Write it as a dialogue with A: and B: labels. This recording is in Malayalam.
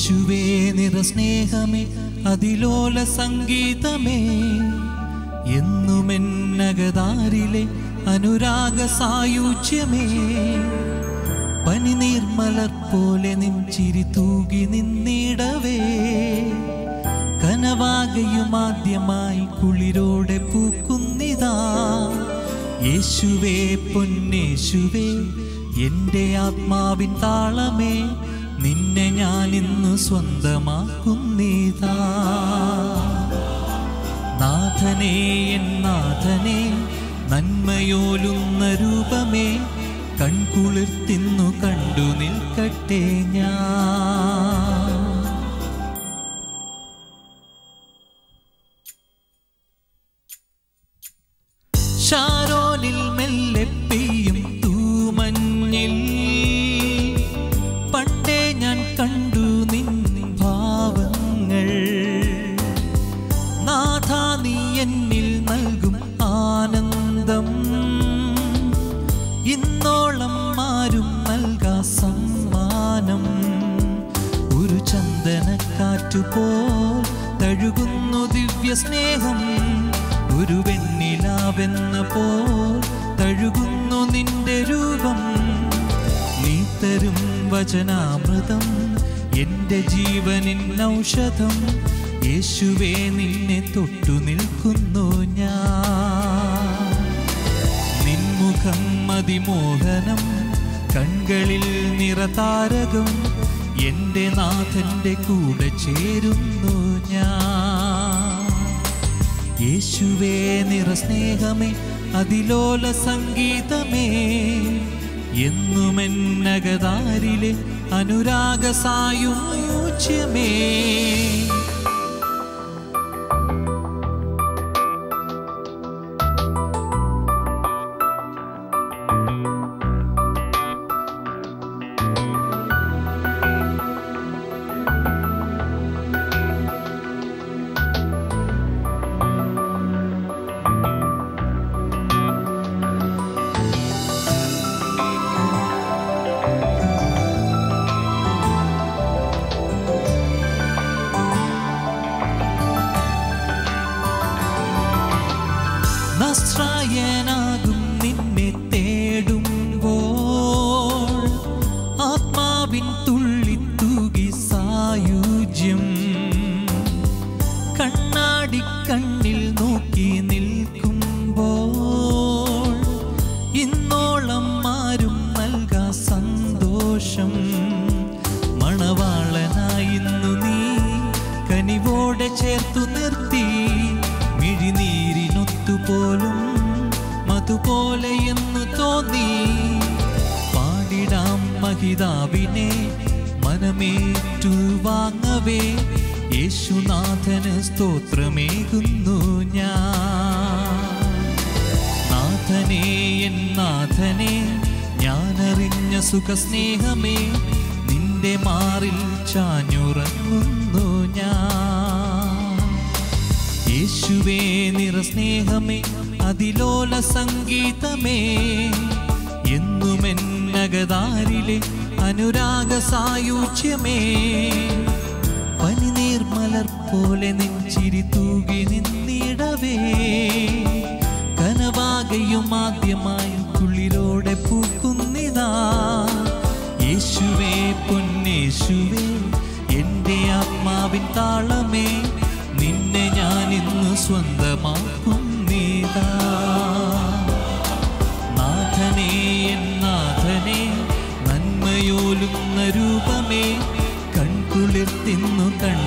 A: യേശുവേ നിറസ്നേഹമേ അതിലോല സംഗീതമേ എന്നുമെന്നകതാരിലെ അനുരാഗ സായുജ്യമേ പനിനീർമലർ പോലെ നിൻ ചിരി തൂകി നിന്നിടവേ കനവാകയുമാദ്യമായി കുളിരോടെ പൂക്കുന്നിതാ യേശുവേ പൊന്നേശുവേ എൻ്റെ ആത്മാവിൻ താളമേ നിന്നെ ഞാൻ ഇന്ന് സ്വന്തമാക്കുന്നിതാ നാഥനേ എൻ നാഥനേ നന്മയോലുന്ന രൂപമേ കൺകുളിർത്തിന്നു കണ്ടു നിൽക്കട്ടെ ഞാൻ ഷാരോനിൽ മെല്ലെ പെയ്യും തൂമഞ്ഞിൽ പണ്ടേ ഞാൻ കണ്ടു നിൻ ഭാവങ്ങൾ നാഥ നീ എന്നിൽ നൽകും ആനന്ദം ഇന്നോളം ആരും നൽകാ സമ്മാനം ഒരു ചന്ദനക്കാറ്റുപോൽ തഴുകുന്നു ദിവ്യ സ്നേഹം ഒരു വെണ്ണിലാവെന്ന പോൽ തഴുകുന്നു നിന്റെ രൂപം നീ തരും വചനാമൃതം എന്റെ ജീവനിൻ ഔഷധം യേശുവേ നിന്നെ തൊട്ടു നിൽക്കുന്നു ഞാൻ നിൻമുഖം അതിമോഹനം കൺകളിൽ നിറതാരകം എൻ്റെ നാഥൻ്റെ കൂടെ ചേരുന്നു ഞാൻ യേശുവേ നിറസ്നേഹമേ അതിലോല സംഗീതമേ എന്നുമെന്നകതാരിലെ അനുരാഗ സായുജ്യമേ നസ്രായനാകും നിന്നെ തേടുമ്പോൾ ആത്മാവിൻ തുള്ളിത്തൂകി സായുജ്യം കണ്ണാടി കണ്ണിൽ നോക്കി നിൽക്കുമ്പോൾ ഇന്നോളം ആരും നൽകാ സന്തോഷം മണവാളനായിന്നു നീ കനിവോടെ ചേർത്തു നിർത്തി മിഴിനീരിനൊത്തുപോലും മതുപോലെ എന്ന് തോന്നി പാടിടാം മഹിതാവിനെ മനമേറ്റു വാങ്ങവേ യേശുനാഥന് സ്തോത്രമേകുന്നു ഞാൻ നാഥനേ എൻ നാഥനെ ഞാനറിഞ്ഞ സുഖസ്നേഹമേ നിന്റെ മാറിൽ ചാഞ്ഞുറങ്ങുന്നു ഞാൻ യേശുവേ നിറസ്നേഹമേ അതിലോല സംഗീതമേ എന്നുമെന്നകതാരിലെ അനുരാഗ സായുജ്യമേ പനിനീർമലർ പോലെ നെഞ്ചിരി തൂകി നിന്നിടവേ കനവാകയും ആദ്യമായി കുളിരോടെ പൂക്കുന്നിതാ യേശുവേ പൊന്നേശുവേ എൻ്റെ ആത്മാവിൻ താളമേ നിന്നെ ഞാൻ ഇന്ന് സ്വന്തമാക്കുന്നിതാ നാഥനേ എൻ നാഥനേ നന്മയോലുന്ന രൂപമേ കൺകുളിർത്തിന്നു കണ്ടു